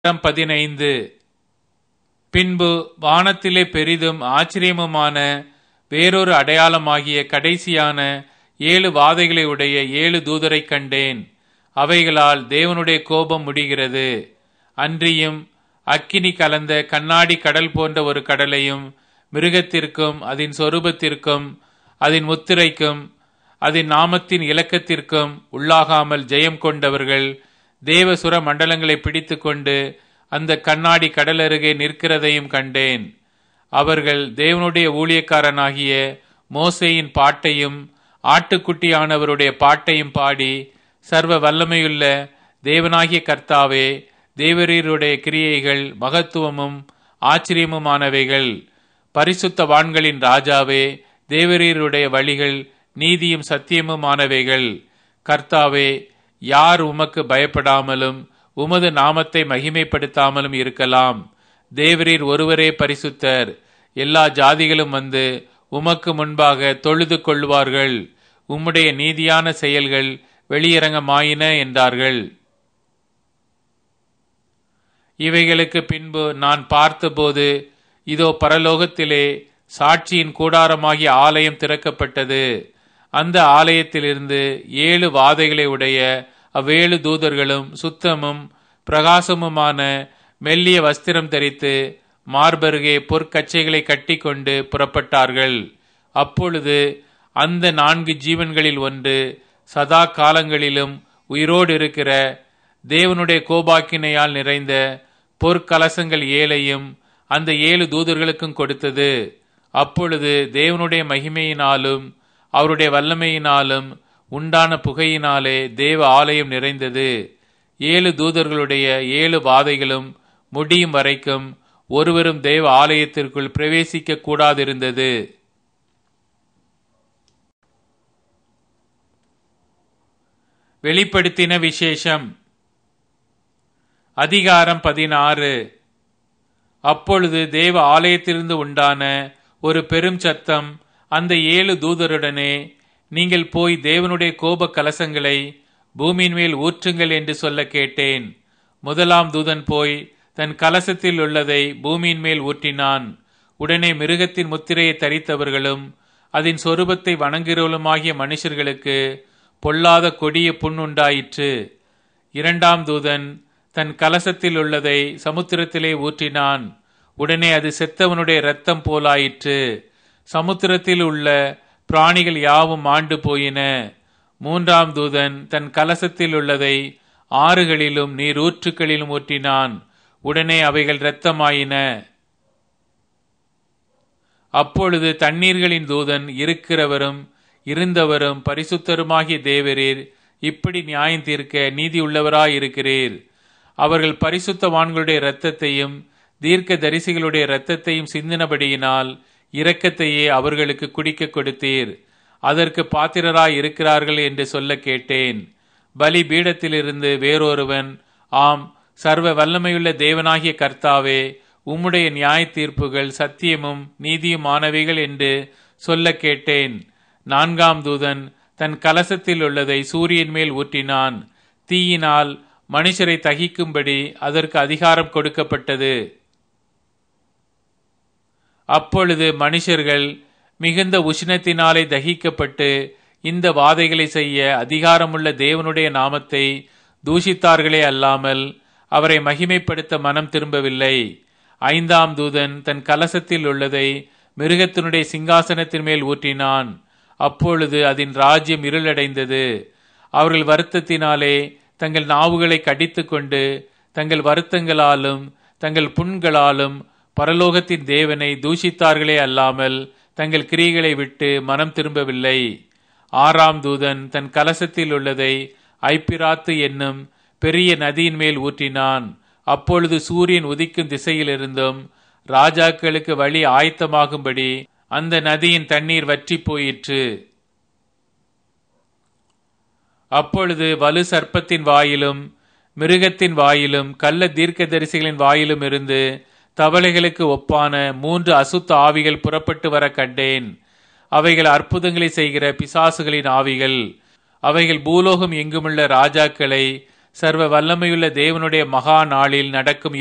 அதிகாரம் பதினைந்து பின்பு வானத்திலே பெரிதும் ஆச்சரியமுமான வேறொரு அடையாளமாகிய கடைசியான ஏழு வாதைகளை உடைய ஏழு தூதரைக் கண்டேன் அவைகளால் தேவனுடைய கோபம் முடிகிறது அன்றியும் அக்கினி கலந்த கண்ணாடி கடல் போன்ற ஒரு கடலையும் மிருகத்திற்கும் அதன் சொரூபத்திற்கும் அதன் முத்திரைக்கும் அதன் நாமத்தின் இலக்கத்திற்கும் உள்ளாகாமல் ஜெயம் கொண்டவர்கள் தேவசுர மண்டலங்களை பிடித்துக்கொண்டு அந்த கண்ணாடி கடலருகே நிற்கிறதையும் கண்டேன் அவர்கள் தேவனுடைய ஊழியக்காரனாகிய மோசேயின் பாட்டையும் ஆட்டுக்குட்டியானவருடைய பாட்டையும் பாடி சர்வ வல்லமையுள்ள தேவனாகிய கர்த்தாவே தேவரீருடைய கிரியைகள் மகத்துவமும் ஆச்சரியமுமானவைகள் பரிசுத்த வான்களின் ராஜாவே தேவரீருடைய வழிகள் நீதியும் சத்தியமுமானவைகள் கர்த்தாவே யார் உமக்கு பயப்படாமலும் உமது நாமத்தை மகிமைப்படுத்தாமலும் இருக்கலாம் தேவரீர் ஒருவரே பரிசுத்தர் எல்லா ஜாதிகளும் வந்து உமக்கு முன்பாக தொழுது கொள்வார்கள் உம்முடைய நீதியான செயல்கள் வெளியரங்கமாயின என்றார்கள் இவைகளுக்கு பின்பு நான் பார்த்தபோது இதோ பரலோகத்திலே சாட்சியின் கூடாரமாகிய ஆலயம் திறக்கப்பட்டது அந்த ஆலயத்திலிருந்து ஏழு வாதைகளை உடைய அவ்வேழு தூதர்களும் சுத்தமும் பிரகாசமுமான மெல்லிய வஸ்திரம் தரித்து மார்பருகே பொற்கச்சைகளை கட்டிக்கொண்டு புறப்பட்டார்கள் அப்பொழுது அந்த நான்கு ஜீவன்களில் ஒன்று சதா காலங்களிலும் உயிரோடு இருக்கிற தேவனுடைய கோபாக்கினையால் நிறைந்த பொற்கலசங்கள் ஏழையும் அந்த ஏழு தூதர்களுக்கும் கொடுத்தது அப்பொழுது தேவனுடைய மகிமையினாலும் அவருடைய வல்லமையினாலும் உண்டான புகையினாலே தேவ ஆலயம் நிறைந்தது ஏழு தூதர்களுடைய ஏழு வாதைகளும் முடியும் வரைக்கும் ஒருவரும் தேவ ஆலயத்திற்குள் பிரவேசிக்க கூடாதிருந்தது வெளிப்படுத்தின விசேஷம் அதிகாரம் பதினாறு அப்பொழுது தேவ ஆலயத்திலிருந்து உண்டான ஒரு பெரும் சத்தம் அந்த ஏழு தூதருடனே நீங்கள் போய் தேவனுடைய கோப கலசங்களை பூமியின் மேல் ஊற்றுங்கள் என்று சொல்ல கேட்டேன் முதலாம் தூதன் போய் தன் கலசத்தில் உள்ளதை பூமியின் மேல் ஊற்றினான் உடனே மிருகத்தின் முத்திரையை தரித்தவர்களும் அதன் சொரூபத்தை வணங்குகிறவளுமாகிய மனுஷர்களுக்கு பொல்லாத கொடிய புண் உண்டாயிற்று இரண்டாம் தூதன் தன் கலசத்தில் உள்ளதை சமுத்திரத்திலே ஊற்றினான் உடனே அது செத்தவனுடைய இரத்தம் போலாயிற்று சமுத்திரத்தில் உள்ள பிராணிகள் யாவும் ஆண்டு போயின மூன்றாம் தூதன் தன் கலசத்தில் உள்ளதை ஆறுகளிலும் நீர் ஊற்றுக்களிலும் ஊற்றினான் உடனே அவைகள் இரத்தமாயின அப்பொழுது தண்ணீர்களின் தூதன் இருக்கிறவரும் இருந்தவரும் பரிசுத்தருமாகிய தேவரீர் இப்படி நியாயம் தீர்க்க நீதி உள்ளவராயிருக்கிறீர் அவர்கள் பரிசுத்தவான்களுடைய இரத்தத்தையும் தீர்க்க தரிசிகளுடைய இரத்தத்தையும் சிந்தினபடியினால் இரக்கத்தையே அவர்களுக்கு குடிக்க கொடுத்தீர் அதற்கு பாத்திரராய் இருக்கிறார்கள் என்று சொல்ல கேட்டேன் பலி பீடத்திலிருந்து வேறொருவன் ஆம் சர்வ வல்லமையுள்ள தேவனாகிய கர்த்தாவே உம்முடைய நியாய தீர்ப்புகள் சத்தியமும் நீதியுமானவைகள் என்று சொல்ல கேட்டேன் நான்காம் தூதன் தன் கலசத்தில் உள்ளதை சூரியன் மேல் ஊற்றினான் தீயினால் மனுஷரை தகிக்கும்படி அதற்கு அதிகாரம் கொடுக்கப்பட்டது அப்பொழுது மனுஷர்கள் மிகுந்த உஷ்ணத்தினாலே தகிக்கப்பட்டு இந்த வாதைகளை செய்ய அதிகாரமுள்ள தேவனுடைய நாமத்தை தூஷித்தார்களே அல்லாமல் அவரை மகிமைப்படுத்த மனம் திரும்பவில்லை ஐந்தாம் தூதன் தன் கலசத்தில் உள்ளதை மிருகத்தினுடைய சிங்காசனத்தின் மேல் ஊற்றினான் அப்பொழுது அதன் ராஜ்யம் இருளடைந்தது அவர்கள் வருத்தத்தினாலே தங்கள் நாவுகளை கடித்து கொண்டு தங்கள் வருத்தங்களாலும் தங்கள் புண்களாலும் பரலோகத்தின் தேவனை தூஷித்தார்களே அல்லாமல் தங்கள் கிரிகளை விட்டு மனம் திரும்பவில்லை ஆறாம் தூதன் தன் கலசத்தில் உள்ளதை ஐப்பிராத்து என்னும் பெரிய நதியின் மேல் ஊற்றினான் அப்பொழுது சூரியன் உதிக்கும் திசையிலிருந்தும் ராஜாக்களுக்கு வழி ஆயத்தமாகும்படி அந்த நதியின் தண்ணீர் வற்றி போயிற்று அப்பொழுது வலு சர்ப்பத்தின் வாயிலும் மிருகத்தின் வாயிலும் கள்ள தீர்க்கதரிசிகளின் வாயிலும் இருந்து தவளைகளுக்கு ஒப்பான மூன்று அசுத்த ஆவிகள் புறப்பட்டு வர கண்டேன் அவைகள் அற்புதங்களை செய்கிற பிசாசுகளின் ஆவிகள் அவைகள் பூலோகம் எங்குமுள்ள ராஜாக்களை சர்வ வல்லமையுள்ள தேவனுடைய மகா நாளில் நடக்கும்